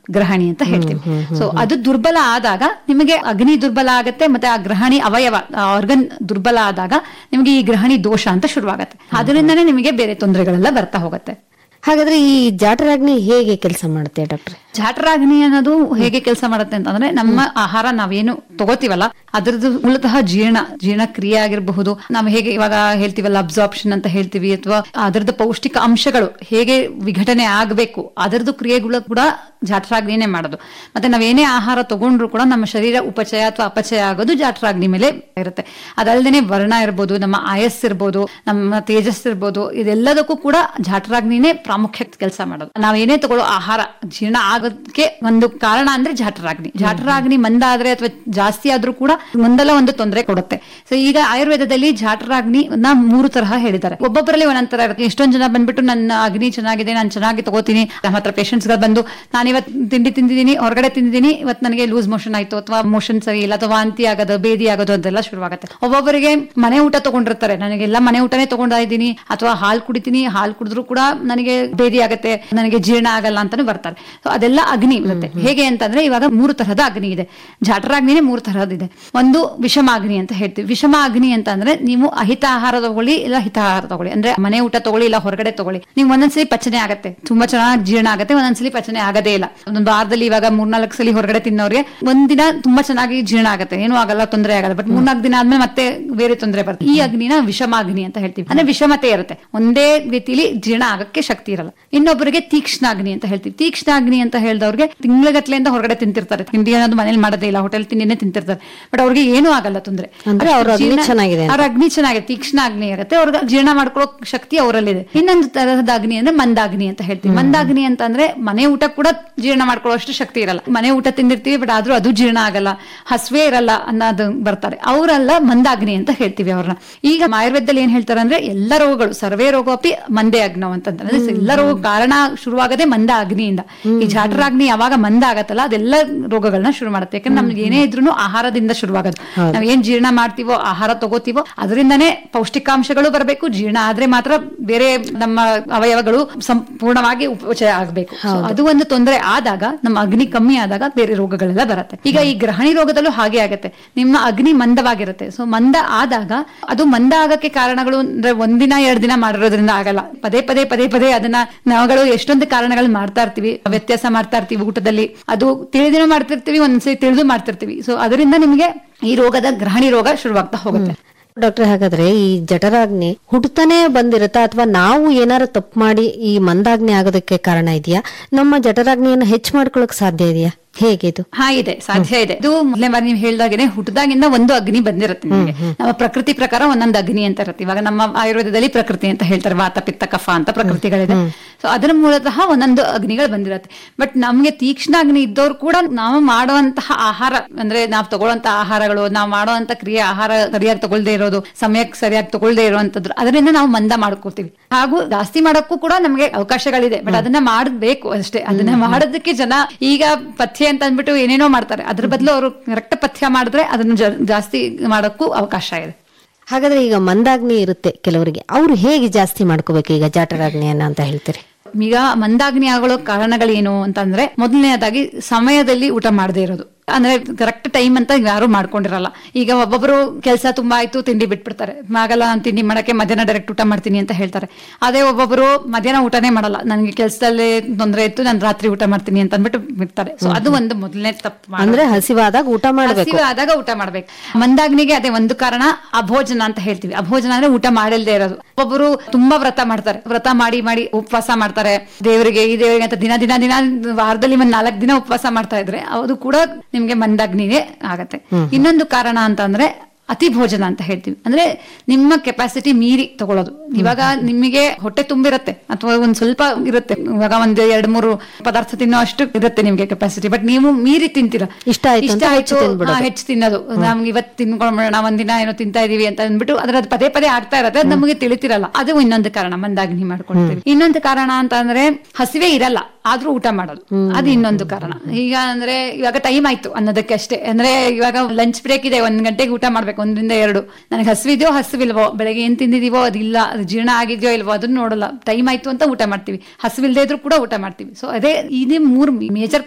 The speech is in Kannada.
ಗ್ರಹಣಿ ಅಂತ ಹೇಳ್ತೀವಿ ಸೊ ಅದು ದುರ್ಬಲ ಆದಾಗ ನಿಮಗೆ ಅಗ್ನಿ ದುರ್ಬಲ ಆಗತ್ತೆ ಮತ್ತೆ ಆ ಗ್ರಹಣಿ ಅವಯವ ಆರ್ಗನ್ ದುರ್ಬಲ ಆದಾಗ ನಿಮಗೆ ಈ ಗ್ರಹಣಿ ದೋಷ ಅಂತ ಶುರುವಾಗತ್ತೆ ಅದರಿಂದನೇ ನಿಮಗೆ ಬೇರೆ ತೊಂದರೆಗಳೆಲ್ಲ ಬರ್ತಾ ಹೋಗುತ್ತೆ ಹಾಗಾದ್ರೆ ಈ ಜಾಟರಾಗ್ನಿ ಹೇಗೆ ಕೆಲಸ ಮಾಡುತ್ತೆ ಡಾಕ್ಟ್ರೆ ಜಾಠರಾಗ್ನಿ ಅನ್ನೋದು ಹೇಗೆ ಕೆಲಸ ಮಾಡುತ್ತೆ ಅಂತಂದ್ರೆ ನಮ್ಮ ಆಹಾರ ನಾವೇನು ತಗೋತೀವಲ್ಲ ಅದ್ರದ್ದು ಮೂಲತಃ ಜೀರ್ಣ ಜೀರ್ಣ ಕ್ರಿಯೆ ಆಗಿರಬಹುದು ನಾವು ಹೇಗೆ ಇವಾಗ ಹೇಳ್ತೀವಲ್ಲ ಅಬ್ಸಾರ್ಪ್ಷನ್ ಅಂತ ಹೇಳ್ತೀವಿ ಅಥವಾ ಅದರದ್ದು ಪೌಷ್ಟಿಕ ಅಂಶಗಳು ಹೇಗೆ ವಿಘಟನೆ ಆಗಬೇಕು ಅದರದ್ದು ಕ್ರಿಯೆಗಳು ಕೂಡ ಜಾಠರಾಗ್ನಿನೇ ಮಾಡೋದು ಮತ್ತೆ ನಾವೇನೇ ಆಹಾರ ತಗೊಂಡ್ರು ಕೂಡ ನಮ್ಮ ಶರೀರ ಉಪಚಯ ಅಥವಾ ಅಪಚಯ ಆಗೋದು ಜಾಠರಾಗ್ನಿ ಮೇಲೆ ಇರುತ್ತೆ ಅದಲ್ಲದೆ ವರ್ಣ ಇರ್ಬೋದು ನಮ್ಮ ಆಯಸ್ ಇರ್ಬೋದು ನಮ್ಮ ತೇಜಸ್ ಇರ್ಬೋದು ಇದೆಲ್ಲದಕ್ಕೂ ಕೂಡ ಜಾಠರಾಗ್ನಿನೇ ಪ್ರಾಮುಖ್ಯ ಕೆಲಸ ಮಾಡೋದು ನಾವೇನೇ ತಗೊಳ್ಳೋ ಆಹಾರ ಜೀರ್ಣ ಆಗೋದಕ್ಕೆ ಒಂದು ಕಾರಣ ಅಂದ್ರೆ ಜಾಠರಾಗ್ನಿ ಜಾಠರಾಗ್ನಿ ಮಂದ ಆದ್ರೆ ಅಥವಾ ಜಾಸ್ತಿ ಆದ್ರೂ ಕೂಡ ಒಂದಲ್ಲ ಒಂದು ತೊಂದರೆ ಕೊಡುತ್ತೆ ಸೊ ಈಗ ಆಯುರ್ವೇದದಲ್ಲಿ ಜಾಠರಾಗ್ನಿ ನ ಮೂರು ತರಹ ಹೇಳಿದ್ದಾರೆ ಒಬ್ಬೊಬ್ಬರಲ್ಲಿ ಒಂದೊಂದ್ ತರ ಇರುತ್ತೆ ಎಷ್ಟೊಂದ್ ಜನ ಬಂದ್ಬಿಟ್ಟು ನನ್ನ ಅಗ್ನಿ ಚೆನ್ನಾಗಿದೆ ನಾನು ಚೆನ್ನಾಗಿ ತಗೋತೀನಿ ನಮ್ಮ ಹತ್ರ ಪೇಷಂಟ್ಸ್ ಗಳು ಬಂದು ನಾನು ಇವತ್ತು ತಿಂಡಿ ತಿಂದಿದ್ದೀನಿ ಹೊರಗಡೆ ತಿಂದಿದ್ದೀನಿ ಇವತ್ತು ನನಗೆ ಲೂಸ್ ಮೋಷನ್ ಆಯ್ತು ಅಥವಾ ಮೋಷನ್ ಸರಿ ಇಲ್ಲ ಅಥವಾ ವಾಂತಿ ಆಗೋದು ಬೇದಿ ಆಗೋದು ಅದೆಲ್ಲ ಶುರುವಾಗುತ್ತೆ ಒಬ್ಬೊಬ್ಬರಿಗೆ ಮನೆ ಊಟ ತಗೊಂಡಿರ್ತಾರೆ ನನಗೆಲ್ಲ ಮನೆ ಊಟನೇ ತಗೊಂಡಾ ಇದ್ದೀನಿ ಅಥವಾ ಹಾಲು ಕುಡಿತೀನಿ ಹಾಲು ಕುಡಿದ್ರು ಕೂಡ ನನಗೆ ಬೇದಿ ಆಗತ್ತೆ ನನಗೆ ಜೀರ್ಣ ಆಗಲ್ಲ ಅಂತಾನು ಬರ್ತಾರೆ ಸೊ ಅದೆಲ್ಲ ಅಗ್ನಿ ಇರುತ್ತೆ ಹೇಗೆ ಅಂತಂದ್ರೆ ಇವಾಗ ಮೂರು ತರಹದ ಅಗ್ನಿ ಇದೆ ಜಾಠರಾಗ್ನಿನೇ ಮೂರು ತರಹದಿದೆ ಒಂದು ವಿಷಮಾಗ್ನಿ ಅಂತ ಹೇಳ್ತೀವಿ ವಿಷಮಾಗ್ನಿ ಅಂತ ಅಂದ್ರೆ ನೀವು ಅಹಿತ ಆಹಾರ ತಗೊಳ್ಳಿ ಇಲ್ಲ ಹಿತ ಆಹಾರ ತಗೊಳ್ಳಿ ಅಂದ್ರೆ ಮನೆ ಊಟ ತಗೊಳ್ಳಿ ಇಲ್ಲ ಹೊರಗಡೆ ತಗೊಳ್ಳಿ ನೀವು ಒಂದೊಂದ್ಸಲಿ ಪಚನೆ ಆಗತ್ತೆ ತುಂಬಾ ಚೆನ್ನಾಗಿ ಜೀರ್ಣ ಆಗತ್ತೆ ಒಂದೊಂದ್ಸಲಿ ಪಚನೆ ಆಗದೇ ಇಲ್ಲ ಒಂದೊಂದು ವಾರದಲ್ಲಿ ಇವಾಗ ಮೂರ್ನಾಲ್ಕು ಸಲ ಹೊರಗಡೆ ತಿನ್ನೋರಿಗೆ ಒಂದಿನ ತುಂಬಾ ಚೆನ್ನಾಗಿ ಜೀರ್ಣ ಆಗತ್ತೆ ಏನೂ ಆಗಲ್ಲ ತೊಂದರೆ ಆಗಲ್ಲ ಬಟ್ ಮೂರ್ನಾಲ್ಕು ದಿನ ಆದ್ಮೇಲೆ ಮತ್ತೆ ಬೇರೆ ತೊಂದರೆ ಬರುತ್ತೆ ಈ ಅಗ್ನಿನ ವಿಷಮಾಗ್ನಿ ಅಂತ ಹೇಳ್ತೀವಿ ಅಂದ್ರೆ ವಿಷಮತೆ ಇರುತ್ತೆ ಒಂದೇ ರೀತಿಲಿ ಜೀರ್ಣ ಆಗಕ್ಕೆ ಶಕ್ತಿ ಇರಲ್ಲ ಇನ್ನೊಬ್ಬರಿಗೆ ತೀಕ್ಷ್ಣಾಗ್ನಿ ಅಂತ ಹೇಳ್ತೀವಿ ತೀಕ್ಷ್ಣಾಗ್ನಿ ಅಂತ ಹೇಳಿದವ್ರಿಗೆ ತಿಂಗಳಗಟ್ಲೆಯಿಂದ ಹೊರಗಡೆ ತಿಂತಿರ್ತಾರೆ ತಿಂಡಿ ಅನ್ನೋದು ಮನೇಲಿ ಮಾಡೋದೇ ಇಲ್ಲ ಹೋಟೆಲ್ ತಿಂಡಿನೇ ತಿಂತಿರ್ತಾರೆ ಬಟ್ ಅವ್ರಿಗೆ ಏನೂ ಆಗಲ್ಲ ತೊಂದರೆ ಅಂದ್ರೆ ಅವ್ರ ಅಗ್ನಿ ಜೀರ್ಣ- ಚೆನ್ನಾಗಿದೆ ಅಂತ. ಅವ್ರ ಅಗ್ನಿ ಚೆನ್ನಾಗಿದೆ ತೀಕ್ಷ್ಣ ಅಗ್ನಿ ಇರುತ್ತೆ ಅವ್ರಿಗೆ ಜೀರ್ಣ ಮಾಡ್ಕೊಳ್ಳೋ ಶಕ್ತಿ ಅವರಲ್ಲಿದೆ ಇನ್ನೊಂದು ತರಹದ ಅಗ್ನಿ ಅಂದ್ರೆ ಮಂದಾಗ್ನಿ ಅಂತ ಹೇಳ್ತೀವಿ ಮಂದಾಗ್ನಿ ಅಂತ ಅಂದ್ರೆ ಮನೆ ಊಟ ಕೂಡ ಜೀರ್ಣ ಮಾಡ್ಕೊಳ್ಳೋಷ್ಟು ಶಕ್ತಿ ಇರಲ್ಲ ಮನೆ ಊಟ ತಿಂದಿರ್ತೀವಿ ಬಟ್ ಆದ್ರೂ ಅದು ಜೀರ್ಣ ಆಗಲ್ಲ ಹಸುವೆ ಇರಲ್ಲ ಅನ್ನೋದು ಬರ್ತಾರೆ ಅವರೆಲ್ಲ ಮಂದಾಗ್ನಿ ಅಂತ ಹೇಳ್ತೀವಿ ಅವ್ರನ್ನ ಈಗ ಆಯುರ್ವೇದದಲ್ಲಿ ಏನ್ ಹೇಳ್ತಾರೆ ಅಂದ್ರೆ ಎಲ್ಲ ರೋಗಗಳು ಸರ್ವೇ ರೋಗೋಪಿ ಮಂದೇ ಅಗ್ನವ್ ಅಂತಂದ್ರೆ ಅಂದ್ರೆ ಎಲ್ಲ ರೋಗ ಕಾರಣ ಶುರುವಾಗದೆ ಮಂದ ಅಗ್ನಿಯಿಂದ ಈ ಜಾಠರಾಗ್ನಿ ಯಾವಾಗ ಮಂದ ಆಗತ್ತಲ್ಲ ಅದೆಲ್ಲ ರೋಗಗಳನ್ನ ಶುರು ಮಾಡುತ್ತೆ ಯಾಕಂದ್ರೆ ನಮ್ಗೆ ಏನೇ ಇದ್ರೂ ಆಹಾರದಿಂದ ಶುರುವಾಗೋದು ನಾವ್ ಏನ್ ಜೀರ್ಣ ಮಾಡ್ತೀವೋ ಆಹಾರ ತಗೋತೀವೋ ಅದರಿಂದನೇ ಪೌಷ್ಟಿಕಾಂಶಗಳು ಬರಬೇಕು ಜೀರ್ಣ ಆದ್ರೆ ಮಾತ್ರ ಬೇರೆ ನಮ್ಮ ಅವಯವಗಳು ಸಂಪೂರ್ಣವಾಗಿ ಉಪಚಯ ಆಗಬೇಕು ಅದು ಒಂದು ತೊಂದರೆ ಆದಾಗ ನಮ್ಮ ಅಗ್ನಿ ಕಮ್ಮಿ ಆದಾಗ ಬೇರೆ ರೋಗಗಳೆಲ್ಲ ಬರುತ್ತೆ ಈಗ ಈ ಗ್ರಹಣಿ ರೋಗದಲ್ಲೂ ಹಾಗೆ ಆಗುತ್ತೆ ನಿಮ್ಮ ಅಗ್ನಿ ಮಂದವಾಗಿರುತ್ತೆ ಸೊ ಮಂದ ಆದಾಗ ಅದು ಮಂದ ಆಗಕ್ಕೆ ಕಾರಣಗಳು ಅಂದ್ರೆ ಒಂದಿನ ಎರಡ್ ದಿನ ಮಾಡಿರೋದ್ರಿಂದ ಆಗಲ್ಲ ಪದೇ ಪದೇ ಪದೇ ಪದೇ ಅದನ್ನ ನಾವುಗಳು ಎಷ್ಟೊಂದು ಕಾರಣಗಳು ಮಾಡ್ತಾ ಇರ್ತೀವಿ ವ್ಯತ್ಯಾಸ ಮಾಡ್ತಾ ಇರ್ತೀವಿ ಊಟದಲ್ಲಿ ಅದು ತಿಳಿದಿನೂ ಮಾಡ್ತಿರ್ತೀವಿ ಒಂದ್ಸರಿ ತಿಳಿದು ಮಾಡ್ತಿರ್ತೀವಿ ಸೊ ಅದರಿಂದ ನಿಮಗೆ ಈ ರೋಗದ ಗ್ರಹಣಿ ರೋಗ ಶುರುವಾಗ್ತಾ ಹೋಗುತ್ತೆ ಡಾಕ್ಟರ್ ಹಾಗಾದ್ರೆ ಈ ಜಠರಾಗ್ನಿ ಹುಟ್ಟತಾನೆ ಬಂದಿರುತ್ತಾ ಅಥವಾ ನಾವು ಏನಾರು ತಪ್ಪು ಮಾಡಿ ಈ ಮಂದಾಗ್ನಿ ಆಗೋದಕ್ಕೆ ಕಾರಣ ಇದೆಯಾ ನಮ್ಮ ಜಠರಾಗ್ನಿಯನ್ನು ಹೆಚ್ಚು ಮಾಡ್ಕೊಳಕ್ ಸಾಧ್ಯ ಇದೆಯಾ ಹೇಗೆ ಇದು ಹಾ ಇದೆ ಸಾಧ್ಯ ಇದೆ ಇದು ಮೊದಲನೇ ಬಾರಿ ನೀವು ಹೇಳ್ದಾಗೇನೆ ಹುಟ್ಟದಾಗಿಂದ ಒಂದು ಅಗ್ನಿ ಬಂದಿರುತ್ತೆ ನಿಮಗೆ ನಮ್ಮ ಪ್ರಕೃತಿ ಪ್ರಕಾರ ಒಂದೊಂದು ಅಗ್ನಿ ಅಂತ ಇರುತ್ತೆ ಇವಾಗ ನಮ್ಮ ಆಯುರ್ವೇದದಲ್ಲಿ ಪ್ರಕೃತಿ ಅಂತ ಹೇಳ್ತಾರೆ ವಾತ ಪಿತ್ತ ಕಫ ಅಂತ ಪ್ರಕೃತಿಗಳಿದೆ ಸೊ ಅದರ ಮೂಲತಃ ಒಂದೊಂದು ಅಗ್ನಿಗಳು ಬಂದಿರುತ್ತೆ ಬಟ್ ನಮ್ಗೆ ತೀಕ್ಷ್ಣ ಅಗ್ನಿ ಇದ್ದವ್ರು ಕೂಡ ನಾವು ಮಾಡುವಂತಹ ಆಹಾರ ಅಂದ್ರೆ ನಾವು ತಗೊಳ್ಳುವಂತ ಆಹಾರಗಳು ನಾವು ಮಾಡುವಂತ ಕ್ರಿಯೆ ಆಹಾರ ಸರಿಯಾಗಿ ತಗೊಳ್ದೇ ಇರೋದು ಸಮಯಕ್ಕೆ ಸರಿಯಾಗಿ ತಗೊಳ್ದೇ ಇರುವಂತದ್ದು ಅದರಿಂದ ನಾವು ಮಂದ ಮಾಡ್ಕೋತೀವಿ ಹಾಗೂ ಜಾಸ್ತಿ ಮಾಡೋಕ್ಕೂ ಕೂಡ ನಮಗೆ ಅವಕಾಶಗಳಿದೆ ಬಟ್ ಅದನ್ನ ಮಾಡಬೇಕು ಅಷ್ಟೇ ಅದನ್ನ ಮಾಡೋದಕ್ಕೆ ಜನ ಈಗ ಪಥ್ಯ ಅಂತ ಅಂದ್ಬಿಟ್ಟು ಏನೇನೋ ಮಾಡ್ತಾರೆ ಅದ್ರ ಬದಲು ಅವರು ಕರೆಕ್ಟ್ ಪಥ್ಯ ಮಾಡಿದ್ರೆ ಅದನ್ನು ಜಾ- ಜಾಸ್ತಿ ಮಾಡೋಕ್ಕೂ ಅವಕಾಶ ಇದೆ ಹಾಗಾದ್ರೆ ಈಗ ಮಂದಾಗ್ನಿ ಇರುತ್ತೆ ಕೆಲವರಿಗೆ ಅವ್ರು ಹೇಗೆ ಜಾಸ್ತಿ ಮಾಡ್ಕೋಬೇಕು ಈಗ ಜಠರಾಗ್ನಿಯನ್ನ ಅಂತ ಹೇಳ್ತೀರಿ ಈಗ ಮಂದಾಗ್ನಿ ಆಗೋ ಕಾರಣಗಳೇನು ಅಂತಂದ್ರೆ ಮೊದಲನೇದಾಗಿ ಸಮಯದಲ್ಲಿ ಊಟ ಮಾಡದೇ ಇರೋದು ಅಂದ್ರೆ ಕರೆಕ್ಟ್ ಟೈಮ್ ಅಂತ ಯಾರು ಮಾಡ್ಕೊಂಡಿರಲ್ಲ ಈಗ ಒಬ್ಬೊಬ್ರು ಕೆಲಸ ತುಂಬಾ ಆಯ್ತು ತಿಂಡಿ ಬಿಟ್ಬಿಡ್ತಾರೆ ಆಗಲ್ಲ ನಾನು ತಿಂಡಿ ಮಾಡಕ್ಕೆ ಮಧ್ಯಾಹ್ನ ಡೈರೆಕ್ಟ್ ಊಟ ಮಾಡ್ತೀನಿ ಅಂತ ಹೇಳ್ತಾರೆ ಅದೇ ಒಬ್ಬೊಬ್ರು ಮಧ್ಯಾಹ್ನ ಊಟನೇ ಮಾಡಲ್ಲ ನನಗೆ ಕೆಲಸದಲ್ಲಿ ತೊಂದರೆ ಇತ್ತು ನಾನು ರಾತ್ರಿ ಊಟ ಮಾಡ್ತೀನಿ ಅಂತ ಅಂದ್ಬಿಟ್ಟು ಬಿಡ್ತಾರೆ ಸೊ ಅದು ಒಂದು ಮೊದಲನೇ ತಪ್ಪು ಮಾಡೋದು. ಅಂದ್ರೆ ಹಸಿವಾದಾಗ ಊಟ ಮಾಡ್ಬೇಕು ಹಸಿವು ಆದಾಗ ಊಟ ಮಾಡ್ಬೇಕು ಮಂದಾಗ್ನಿಗೆ ಅದೇ ಒಂದು ಕಾರಣ ಅಭೋಜನ ಅಂತ ಹೇಳ್ತೀವಿ ಅಭೋಜನ ಅಂದ್ರೆ ಊಟ ಮಾಡಿಲ್ದೇ ಇರೋದು ಒಬ್ಬರು ತುಂಬಾ ವ್ರತ ಮಾಡ್ತಾರೆ ವ್ರತ ಮಾಡಿ ಮಾಡಿ ಉಪವಾಸ ಮಾಡ್ತಾರೆ ದೇವರಿಗೆ ಈ ದೇವರಿಗೆ ಅಂತ ದಿನ ದಿನ ದಿನ ವಾರದಲ್ಲಿ ಒಂದ್ ನಾಲ್ಕು ದಿನ ಉಪವಾಸ ಮಾಡ್ತಾ ಇದ್ರೆ ಅದು ಕೂಡ ನಿಮ್ಗೆ ಮಂದಾಗ್ನಿಗೆ ಆಗತ್ತೆ ಇನ್ನೊಂದು ಕಾರಣ ಅಂತ ಅಂದ್ರೆ ಅತಿ ಭೋಜನ ಅಂತ ಹೇಳ್ತೀವಿ ಅಂದ್ರೆ ನಿಮ್ಮ ಕೆಪಾಸಿಟಿ ಮೀರಿ ತಗೊಳ್ಳೋದು ಇವಾಗ ನಿಮಗೆ ಹೊಟ್ಟೆ ತುಂಬಿರುತ್ತೆ ಅಥವಾ ಒಂದ್ ಸ್ವಲ್ಪ ಇರುತ್ತೆ ಇವಾಗ ಒಂದ್ ಎರಡ್ ಮೂರು ಪದಾರ್ಥ ತಿನ್ನೋ ಅಷ್ಟು ಇರುತ್ತೆ ನಿಮ್ಗೆ ಕೆಪಾಸಿಟಿ ಬಟ್ ನೀವು ಮೀರಿ ತಿಂತೀರ ಇಷ್ಟ ಆಯ್ತು ಅಂತ ಹೆಚ್ಚು ತಿಂದ್ಬಿಡೋದು. ಹಾ, ಹೆಚ್ಚು ತಿನ್ನೋದು ನಮ್ಗೆ ಇವತ್ತು ತಿನ್ಕೊಂಡ್ಬಿಡೋಣ ಒಂದಿನ ಏನೋ ತಿಂತಾ ಇದೀವಿ ಅಂತ ಅಂದ್ಬಿಟ್ಟು ಅದ್ರ ಅದು ಪದೇ ಪದೇ ಆಗ್ತಾ ಇರತ್ತೆ ಅದು ನಮಗೆ ತಿಳಿತಿರಲ್ಲ ಅದು ಇನ್ನೊಂದು ಕಾರಣ ಮಂದಾಗ್ನಿ ಮಾಡ್ಕೊಳ್ತೀವಿ ಇನ್ನೊಂದು ಕಾರಣ ಅಂತ ಅಂದ್ರೆ ಹಸಿವೆ ಇರಲ್ಲ ಆದ್ರೂ ಊಟ ಮಾಡೋದು ಅದು ಇನ್ನೊಂದು ಕಾರಣ ಈಗ ಅಂದ್ರೆ ಇವಾಗ ಟೈಮ್ ಆಯ್ತು ಅನ್ನೋದಕ್ಕೆ ಅಷ್ಟೇ ಅಂದ್ರೆ ಇವಾಗ ಲಂಚ್ ಬ್ರೇಕ್ ಇದೆ ಒಂದ್ ಗಂಟೆಗೆ ಊಟ ಮಾಡ್ಬೇಕು ಒಂದರಿಂದ ಎರಡು ನನಗೆ ಹಸಿವಿದೆಯೋ ಹಸಿವಿಲ್ವೋ ಬೆಳಗ್ಗೆ ಏನ್ ತಿಂದಿದೀವೋ ಅದಿಲ್ಲ ಅದು ಜೀರ್ಣ ಆಗಿದೆಯೋ ಇಲ್ವೋ ಅದನ್ನ ನೋಡಲ್ಲ ಟೈಮ್ ಆಯ್ತು ಅಂತ ಊಟ ಮಾಡ್ತೀವಿ ಹಸಿವಿಲ್ದೇ ಇದ್ರೂ ಕೂಡ ಊಟ ಮಾಡ್ತೀವಿ ಸೊ ಅದೇ ಇದೇ ಮೂರು ಮೇಜರ್